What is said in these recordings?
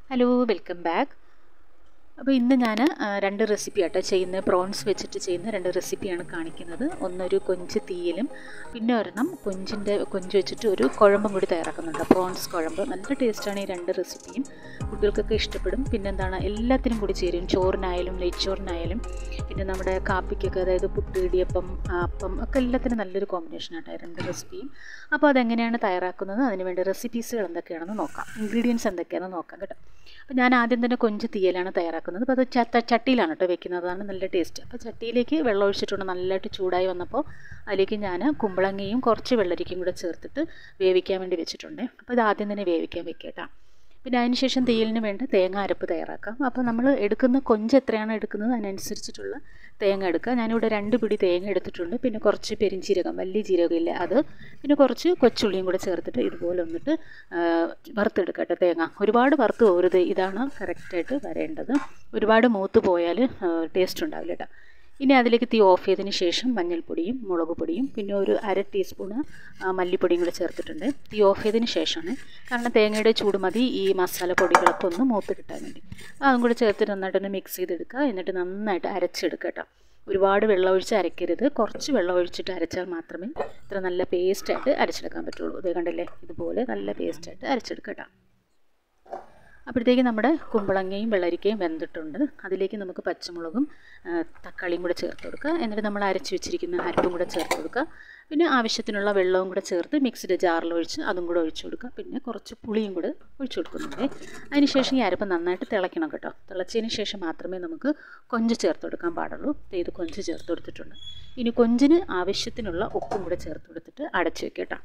hello welcome back അപ്പോൾ ഇന്ന് ഞാൻ രണ്ട് റെസിപ്പി ആട്ടോ ചെയ്യുന്നത് പ്രോൺസ് വെച്ചിട്ട് ചെയ്യുന്ന രണ്ട് റെസിപ്പിയാണ് കാണിക്കുന്നത് ഒന്നൊരു കൊഞ്ച് തീയലും പിന്നെ ഒരെണ്ണം കൊഞ്ചിൻ്റെ കൊഞ്ച് വെച്ചിട്ട് ഒരു കുഴമ്പും കൂടി തയ്യാറാക്കുന്നുണ്ട് പ്രോൺസ് കുഴമ്പ് നല്ല ടേസ്റ്റാണ് ഈ രണ്ട് റെസിപ്പിയും കുട്ടികൾക്കൊക്കെ ഇഷ്ടപ്പെടും പിന്നെ എന്താണ് എല്ലാത്തിനും കൂടി ചേരും ചോറിനായാലും നെയ്ച്ചോറിനായാലും പിന്നെ നമ്മുടെ കാപ്പിക്കൊക്കെ അതായത് പുട്ട് ഇടിയപ്പം അപ്പം ഒക്കെ എല്ലാത്തിനും നല്ലൊരു കോമ്പിനേഷൻ ആട്ടോ ഈ രണ്ട് റെസിപ്പിയും അപ്പോൾ അതെങ്ങനെയാണ് തയ്യാറാക്കുന്നത് അതിന് വേണ്ട റെസിപ്പീസുകൾ എന്തൊക്കെയാണെന്ന് നോക്കാം ഇൻഗ്രീഡിയൻസ് എന്തൊക്കെയാണെന്ന് നോക്കാം കേട്ടോ അപ്പോൾ ഞാൻ ആദ്യം തന്നെ കൊഞ്ച് തീയലാണ് തയ്യാറാക്കുന്നത് അപ്പോൾ അത് ചത്ത ചട്ടിയിലാണ് കേട്ടോ വെക്കുന്നത് അതാണ് നല്ല ടേസ്റ്റ് അപ്പോൾ ചട്ടിയിലേക്ക് വെള്ളം ഒഴിച്ചിട്ടുണ്ട് നല്ലതായിട്ട് ചൂടായി വന്നപ്പോൾ അതിലേക്ക് ഞാൻ കുമ്പളങ്ങയും കുറച്ച് വെള്ളരിക്കയും കൂടെ ചേർത്തിട്ട് വേവിക്കാൻ വേണ്ടി വെച്ചിട്ടുണ്ട് അപ്പോൾ ഇത് ആദ്യം തന്നെ വേവിക്കാൻ വെക്കേട്ടാ പിന്നെ അതിന് ശേഷം തീയലിന് വേണ്ട തേങ്ങ അരപ്പ് തയ്യാറാക്കാം അപ്പോൾ നമ്മൾ എടുക്കുന്ന കൊഞ്ച് എത്രയാണ് എടുക്കുന്നത് അതിനനുസരിച്ചിട്ടുള്ള തേങ്ങ എടുക്കുക ഞാനിവിടെ രണ്ട് പിടി തേങ്ങ എടുത്തിട്ടുണ്ട് പിന്നെ കുറച്ച് പെരിഞ്ചീരകം വലിയ ജീരകമില്ല അത് പിന്നെ കുറച്ച് കൊച്ചുള്ളിയും കൂടെ ചേർത്തിട്ട് ഇതുപോലെ വന്നിട്ട് വറുത്തെടുക്കട്ടെ തേങ്ങ ഒരുപാട് വറുത്ത് പോകരുത് ഇതാണ് കറക്റ്റായിട്ട് വരേണ്ടത് ഒരുപാട് മൂത്ത് പോയാൽ ടേസ്റ്റ് ഉണ്ടാവില്ല കേട്ടോ ഇനി അതിലേക്ക് തീ ഓഫ് ചെയ്തതിന് ശേഷം മഞ്ഞൾപ്പൊടിയും മുളക് പൊടിയും പിന്നെ ഒരു അര ടീസ്പൂണ് മല്ലിപ്പൊടിയും കൂടെ ചേർത്തിട്ടുണ്ട് തീ ഓഫ് ചെയ്തതിന് ശേഷമാണ് കാരണം തേങ്ങയുടെ ചൂട് മതി ഈ മസാല പൊടികളൊക്കെ ഒന്ന് മൂത്ത് കിട്ടാൻ വേണ്ടി അതും കൂടെ ചേർത്തിട്ട് നന്നായിട്ടൊന്ന് മിക്സ് ചെയ്തെടുക്കുക എന്നിട്ട് നന്നായിട്ട് അരച്ചെടുക്കുക കേട്ടോ ഒരുപാട് വെള്ളം ഒഴിച്ച് അരയ്ക്കരുത് കുറച്ച് വെള്ളം ഒഴിച്ചിട്ട് അരച്ചാൽ മാത്രമേ ഇത്ര നല്ല പേസ്റ്റായിട്ട് അരച്ചെടുക്കാൻ പറ്റുള്ളൂ ഇതേ കണ്ടില്ലേ ഇതുപോലെ നല്ല പേസ്റ്റായിട്ട് അരച്ചെടുക്കുക കേട്ടോ അപ്പോഴത്തേക്ക് നമ്മുടെ കുമ്പളങ്ങയും വെള്ളരിക്കയും വെന്തിട്ടുണ്ട് അതിലേക്ക് നമുക്ക് പച്ചമുളകും തക്കാളിയും കൂടെ ചേർത്ത് കൊടുക്കുക എന്നിട്ട് നമ്മൾ അരച്ച് വെച്ചിരിക്കുന്ന അരപ്പും കൂടെ ചേർത്ത് കൊടുക്കുക പിന്നെ ആവശ്യത്തിനുള്ള വെള്ളവും കൂടെ ചേർത്ത് മിക്സിഡ് ജാറിൽ ഒഴിച്ച് അതും കൂടെ ഒഴിച്ചു കൊടുക്കുക പിന്നെ കുറച്ച് പുളിയും കൂടെ ഒഴിച്ചു കൊടുക്കുന്നുണ്ട് അതിനുശേഷം ഈ അരപ്പ് നന്നായിട്ട് തിളയ്ക്കണം കേട്ടോ തിളച്ചതിന് ശേഷം മാത്രമേ നമുക്ക് കൊഞ്ച് ചേർത്ത് കൊടുക്കാൻ പാടുള്ളൂ ഇത് കൊഞ്ച് ചേർത്ത് കൊടുത്തിട്ടുണ്ട് ഇനി കൊഞ്ചിന് ആവശ്യത്തിനുള്ള ഉപ്പും കൂടെ ചേർത്ത് കൊടുത്തിട്ട് അടച്ചു വെക്കട്ടോ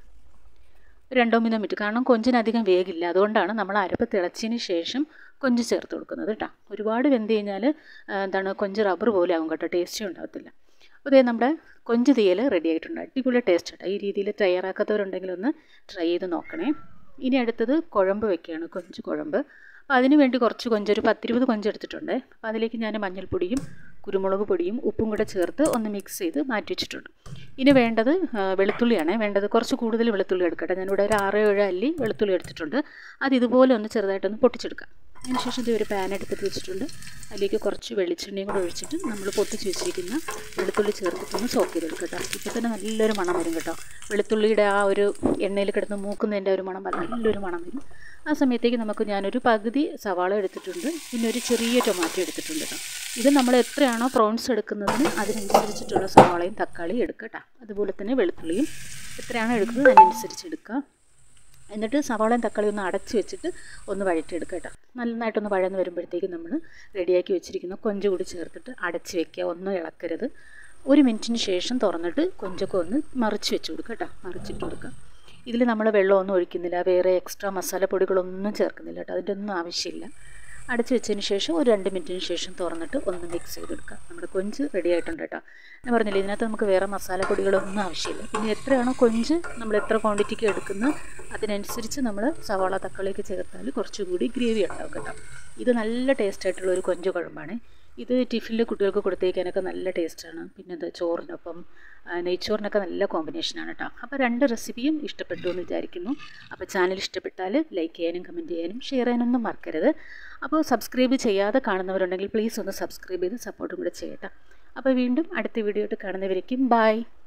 രണ്ടോ മൂന്നോ മിനിറ്റ് കാരണം കൊഞ്ചിനധികം വേഗില്ല അതുകൊണ്ടാണ് നമ്മൾ അരപ്പ് തിളച്ചതിന് ശേഷം കൊഞ്ച് ചേർത്ത് കൊടുക്കുന്നത് കേട്ടോ ഒരുപാട് വെന്ത് കഴിഞ്ഞാൽ എന്താണ് കൊഞ്ച് റബ്ബർ പോലെ ആകും കേട്ടോ ടേസ്റ്റും ഉണ്ടാകത്തില്ല അതേ നമ്മുടെ കൊഞ്ച് തീയൽ റെഡി ആയിട്ടുണ്ട് അടിപൊളി ടേസ്റ്റ് കേട്ടോ ഈ രീതിയിൽ തയ്യാറാക്കാത്തവരുണ്ടെങ്കിൽ ഒന്ന് ട്രൈ ചെയ്ത് നോക്കണേ ഇനി അടുത്തത് കുഴമ്പ് വെക്കുകയാണ് കൊഞ്ച് കുഴമ്പ് അപ്പോൾ അതിന് വേണ്ടി കുറച്ച് കൊഞ്ച് ഒരു പത്തിരുപത് കൊഞ്ച് എടുത്തിട്ടുണ്ട് അപ്പോൾ അതിലേക്ക് ഞാൻ മഞ്ഞൾപ്പൊടിയും കുരുമുളക് പൊടിയും ഉപ്പും കൂടെ ചേർത്ത് ഒന്ന് മിക്സ് ചെയ്ത് മാറ്റി വെച്ചിട്ടുണ്ട് ഇനി വേണ്ടത് വെളുത്തുള്ളിയാണ് വേണ്ടത് കുറച്ച് കൂടുതൽ വെളുത്തുള്ളി എടുക്കട്ടെ ഞാനിവിടെ ഒരു ആറ് ഏഴ് അല്ലി വെളുത്തുള്ളി എടുത്തിട്ടുണ്ട് അത് ഇതുപോലെ ഒന്ന് ചെറുതായിട്ടൊന്ന് പൊട്ടിച്ചെടുക്കാം അതിനുശേഷം ഇത് ഒരു പാൻ എടുത്തിട്ട് വെച്ചിട്ടുണ്ട് അതിലേക്ക് കുറച്ച് വെളിച്ചെണ്ണയും കൂടെ ഒഴിച്ചിട്ട് നമ്മൾ പൊട്ടിച്ച് വെച്ചിരിക്കുന്ന വെളുത്തുള്ളി ചേർത്തിട്ടൊന്ന് സോക്ക് ചെയ്തെടുക്കട്ടോ ഇപ്പോൾ തന്നെ നല്ലൊരു മണം വരും കേട്ടോ വെളുത്തുള്ളിയുടെ ആ ഒരു എണ്ണയിൽ കിടന്ന് മൂക്കുന്നതിൻ്റെ ഒരു മണം നല്ലൊരു മണം വരും ആ സമയത്തേക്ക് നമുക്ക് ഞാനൊരു പകുതി സവാള എടുത്തിട്ടുണ്ട് പിന്നെ ഒരു ചെറിയ ടൊമാറ്റോ എടുത്തിട്ടുണ്ട് കേട്ടോ ഇത് നമ്മൾ എത്രയാണോ പ്രോൺസ് എടുക്കുന്നതിന് അതിനനുസരിച്ചിട്ടുള്ള സവാളയും തക്കാളിയും എടുക്കുക കേട്ടോ അതുപോലെ തന്നെ വെളുത്തുള്ളിയും എത്രയാണോ എടുക്കുന്നത് അതിനനുസരിച്ച് എടുക്കുക എന്നിട്ട് സവാളയും തക്കാളി ഒന്ന് അടച്ച് വെച്ചിട്ട് ഒന്ന് വഴറ്റിയെടുക്കുക കേട്ടോ നന്നായിട്ടൊന്ന് വഴന്ന് വരുമ്പോഴത്തേക്ക് നമ്മൾ റെഡിയാക്കി വെച്ചിരിക്കുന്ന കൊഞ്ച് കൂടി ചേർത്തിട്ട് അടച്ച് വെക്കുക ഒന്നും ഇളക്കരുത് ഒരു മിനിറ്റിന് ശേഷം തുറന്നിട്ട് കൊഞ്ചൊക്കെ ഒന്ന് മറിച്ച് വെച്ച് കൊടുക്കുക കേട്ടോ മറിച്ചിട്ട് കൊടുക്കുക ഇതിൽ നമ്മൾ വെള്ളമൊന്നും ഒഴിക്കുന്നില്ല വേറെ എക്സ്ട്രാ മസാലപ്പൊടികളൊന്നും ചേർക്കുന്നില്ല കേട്ടോ അതിൻ്റെ ഒന്നും ആവശ്യമില്ല അടച്ച് വെച്ചതിന് ശേഷം ഒരു രണ്ട് മിനിറ്റിന് ശേഷം തുറന്നിട്ട് ഒന്ന് മിക്സ് ചെയ്തെടുക്കുക നമ്മുടെ കൊഞ്ച് റെഡി ആയിട്ടുണ്ട് കേട്ടോ ഞാൻ പറഞ്ഞില്ലേ ഇതിനകത്ത് നമുക്ക് വേറെ മസാലപ്പൊടികളൊന്നും ആവശ്യമില്ല പിന്നെ എത്രയാണോ കൊഞ്ച് നമ്മൾ എത്ര ക്വാണ്ടിറ്റിക്ക് എടുക്കുന്നത് അതിനനുസരിച്ച് നമ്മൾ സവാള തക്കാളിയൊക്കെ ചേർത്താൽ കുറച്ചുകൂടി ഗ്രേവി ഉണ്ടാവും കേട്ടോ ഇത് നല്ല ടേസ്റ്റ് ആയിട്ടുള്ള ഒരു കൊഞ്ച് കുഴമ്പാണ് ഇത് ടിഫിനിൽ കുട്ടികൾക്ക് കൊടുത്തേക്കാനൊക്കെ നല്ല ടേസ്റ്റാണ് പിന്നെ എന്താ ചോറിനൊപ്പം നെയ്ച്ചോറിനൊക്കെ നല്ല കോമ്പിനേഷനാണ് കേട്ടോ അപ്പോൾ രണ്ട് റെസിപ്പിയും ഇഷ്ടപ്പെട്ടു എന്ന് വിചാരിക്കുന്നു അപ്പോൾ ചാനൽ ഇഷ്ടപ്പെട്ടാൽ ലൈക്ക് ചെയ്യാനും കമൻറ്റ് ചെയ്യാനും ഷെയർ ചെയ്യാനൊന്നും മറക്കരുത് അപ്പോൾ സബ്സ്ക്രൈബ് ചെയ്യാതെ കാണുന്നവരുണ്ടെങ്കിൽ പ്ലീസ് ഒന്ന് സബ്സ്ക്രൈബ് ചെയ്ത് സപ്പോർട്ടും കൂടെ ചെയ്യട്ടെ അപ്പോൾ വീണ്ടും അടുത്ത വീഡിയോ ആയിട്ട് കാണുന്നവരേക്കും ബൈ